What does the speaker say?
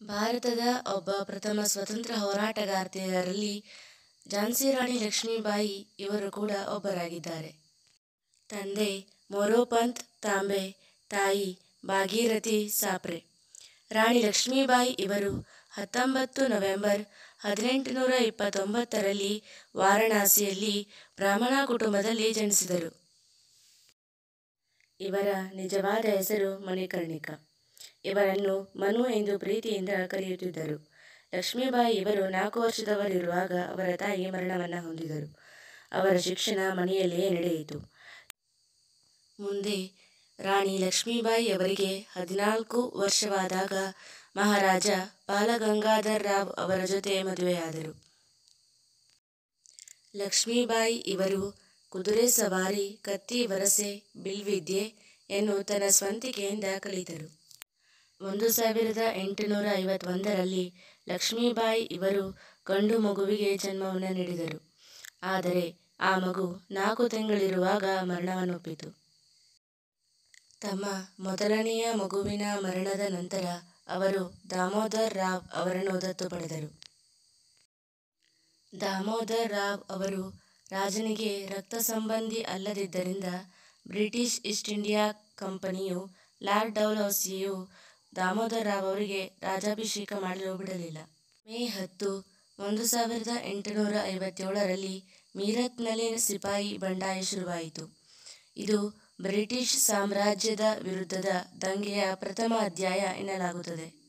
ಭಾರತದ ಒಬ್ಬ ಪ್ರಥಮ ಸ್ವತಂತ್ರ ಹೋರಾಟಗಾರ್ತಿಯರಲ್ಲಿ ಝಾನ್ಸಿ ರಾಣಿ ಲಕ್ಷ್ಮೀಬಾಯಿ ಇವರು ಕೂಡ ಒಬ್ಬರಾಗಿದ್ದಾರೆ ತಂದೆ ಮೊರೋಪಂತ್ ತಾಂಬೆ ತಾಯಿ ಭಾಗೀರಥಿ ಸಾಪ್ರೆ ರಾಣಿ ಲಕ್ಷ್ಮೀಬಾಯಿ ಇವರು ಹತ್ತೊಂಬತ್ತು ನವೆಂಬರ್ ಹದಿನೆಂಟುನೂರ ಇಪ್ಪತ್ತೊಂಬತ್ತರಲ್ಲಿ ವಾರಣಾಸಿಯಲ್ಲಿ ಬ್ರಾಹ್ಮಣ ಕುಟುಂಬದಲ್ಲಿ ಜನಿಸಿದರು ಇವರ ನಿಜವಾದ ಹೆಸರು ಮಣಿಕರ್ಣಿಕಾ ಇವರನ್ನು ಮನು ಎಂದು ಪ್ರೀತಿಯಿಂದ ಕರೆಯುತ್ತಿದ್ದರು ಲಕ್ಷ್ಮೀಬಾಯಿ ಇವರು ನಾಲ್ಕು ವರ್ಷದವರಿರುವಾಗ ಅವರ ತಾಯಿ ಮರಣವನ್ನು ಹೊಂದಿದರು ಅವರ ಶಿಕ್ಷಣ ಮನೆಯಲ್ಲಿಯೇ ನಡೆಯಿತು ಮುಂದೆ ರಾಣಿ ಲಕ್ಷ್ಮೀಬಾಯಿ ಅವರಿಗೆ ಹದಿನಾಲ್ಕು ವರ್ಷವಾದಾಗ ಮಹಾರಾಜ ಬಾಲಗಂಗಾಧರ್ ರಾವ್ ಅವರ ಜೊತೆ ಮದುವೆಯಾದರು ಲಕ್ಷ್ಮೀಬಾಯಿ ಇವರು ಕುದುರೆ ಸವಾರಿ ಕತ್ತಿ ವರಸೆ ಬಿಲ್ವಿದ್ಯೆ ಯನ್ನು ತನ್ನ ಸ್ವಂತಿಕೆಯಿಂದ ಕಲಿತರು ಒಂದು ಸಾವಿರದ ಎಂಟುನೂರ ಐವತ್ತೊಂದರಲ್ಲಿ ಲಕ್ಷ್ಮೀಬಾಯಿ ಇವರು ಗಂಡು ಮಗುವಿಗೆ ಜನ್ಮವನ್ನು ನೀಡಿದರು ಆದರೆ ಆ ಮಗು ನಾಲ್ಕು ತಿಂಗಳಿರುವಾಗ ಮರಣವನ್ನಪ್ಪಿತು ತಮ್ಮ ಮೊದಲನೆಯ ಮಗುವಿನ ಮರಣದ ನಂತರ ಅವರು ದಾಮೋದರ್ ರಾವ್ ಅವರನ್ನು ದತ್ತು ಪಡೆದರು ದಾಮೋದರ್ ರಾವ್ ಅವರು ರಾಜನಿಗೆ ರಕ್ತ ಸಂಬಂಧಿ ಅಲ್ಲದಿದ್ದರಿಂದ ಬ್ರಿಟಿಷ್ ಈಸ್ಟ್ ಇಂಡಿಯಾ ಕಂಪನಿಯು ಲಾರ್ಡ್ ಡಲ್ಹೌಸಿಯು ದಾಮೋದರ್ ರಾವ್ ಅವರಿಗೆ ರಾಜಾಭಿಷೇಕ ಮಾಡಲು ಬಿಡಲಿಲ್ಲ ಮೇ ಹತ್ತು ಒಂದು ಸಾವಿರದ ಎಂಟುನೂರ ಐವತ್ತೇಳರಲ್ಲಿ ಮೀರತ್ನಲ್ಲಿ ಸಿಪಾಯಿ ಬಂಡಾಯ ಶುರುವಾಯಿತು ಇದು ಬ್ರಿಟಿಷ್ ಸಾಮ್ರಾಜ್ಯದ ವಿರುದ್ಧದ ದಂಗೆಯ ಪ್ರಥಮ ಅಧ್ಯಾಯ ಎನ್ನಲಾಗುತ್ತದೆ